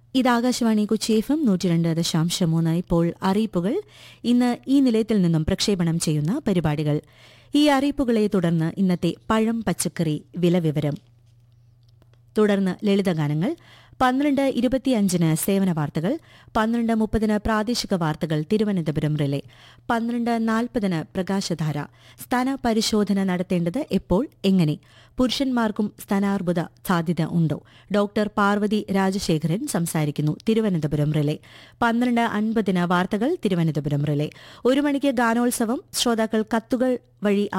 ഇത് Akashvani Kochi F M നൂറ്റി രണ്ട് ദശാംശം മൂന്ന് ഇപ്പോൾ അറിയിപ്പുകൾ ഇന്ന് ഈ നിലയത്തിൽ നിന്നും പ്രക്ഷേപണം ചെയ്യുന്ന പരിപാടികൾ ഈ അറിയിപ്പുകളെ തുടർന്ന് ഇന്നത്തെ പഴം പച്ചക്കറി വില വിവരം തുടർന്ന് ലളിതഗാനങ്ങൾ പന്ത്രണ്ട് ഇരുപത്തിയഞ്ചിന് സേവന വാർത്തകൾ പന്ത്രണ്ട് മുപ്പതിന് പ്രാദേശിക വാർത്തകൾ തിരുവനന്തപുരം റിലേ പന്ത്രണ്ട് നാൽപ്പതിന് പ്രകാശധാര സ്ഥാന പരിശോധന നടത്തേണ്ടത് എപ്പോൾ എങ്ങനെ പുരുഷന്മാർക്കും സ്ഥാനാർബുദ സാധ്യത ഉണ്ടോ ഡോക്ടർ പാർവതി രാജശേഖരൻ സംസാരിക്കുന്നു തിരുവനന്തപുരം റിലേ പന്ത്രണ്ട് അൻപതിന് വാർത്തകൾ തിരുവനന്തപുരം റിലേ ഒരു മണിക്ക് ഗാനോത്സവം ശ്രോതാക്കൾ കത്തുകൾ വഴി